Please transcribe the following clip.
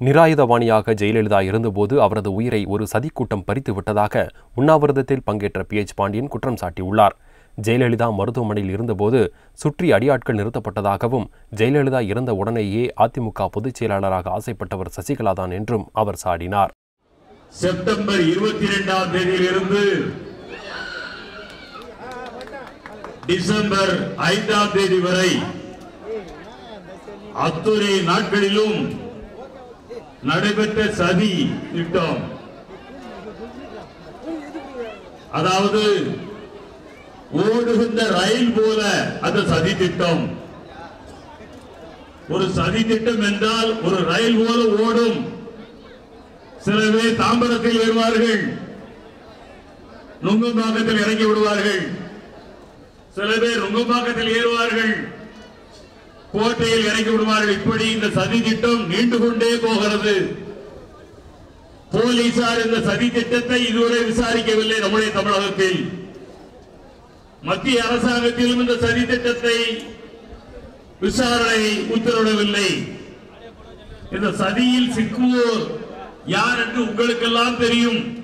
நிராயுதபாணியாக ஜெயலலிதா இருந்தபோது அவரது உயிரை ஒரு சதிக்கூட்டம் பறித்து விட்டதாக உண்ணாவிரதத்தில் பங்கேற்ற பி எச் பாண்டியன் குற்றம் சாட்டியுள்ளார் ஜெயலலிதா மருத்துவமனையில் இருந்தபோது சுற்றி அடியாட்கள் நிறுத்தப்பட்டதாகவும் ஜெயலலிதா இறந்த உடனேயே அதிமுக பொதுச் செயலாளராக ஆசைப்பட்டவர் சசிகலா தான் என்றும் அவர் சாடினார் செப்டம்பர் இருபத்தி இரண்டாம் தேதியிலிருந்து டிசம்பர் ஐந்தாம் தேதி வரை அத்துணை நாட்களிலும் நடைபெற்ற சதி திட்டம் அதாவது ஓடுகின்ற ரயில் போல அந்த சதி திட்டம் ஒரு சதி திட்டம் என்றால் ஒரு ரயில் போல ஓடும் சில பேர் தாம்பரத்தில் ஏறுவார்கள் நுங்கம்பாக்கத்தில் இறங்கி விடுவார்கள் சில பேர் நுங்கம்பாக்கத்தில் ஏறுவார்கள் கோட்டையில் இறங்கி விடுவார்கள் இப்படி இந்த சதி திட்டம் நீண்டு கொண்டே போகிறது போலீசார் இந்த சதி திட்டத்தை இதுவரை விசாரிக்கவில்லை நம்முடைய தமிழகத்தில் மத்திய அரசாங்கத்திலும் இந்த சதி திட்டத்தை விசாரணை உத்தரவிடவில்லை இந்த சதியில் சிக்குவோர் யார் என்று உங்களுக்கெல்லாம் தெரியும்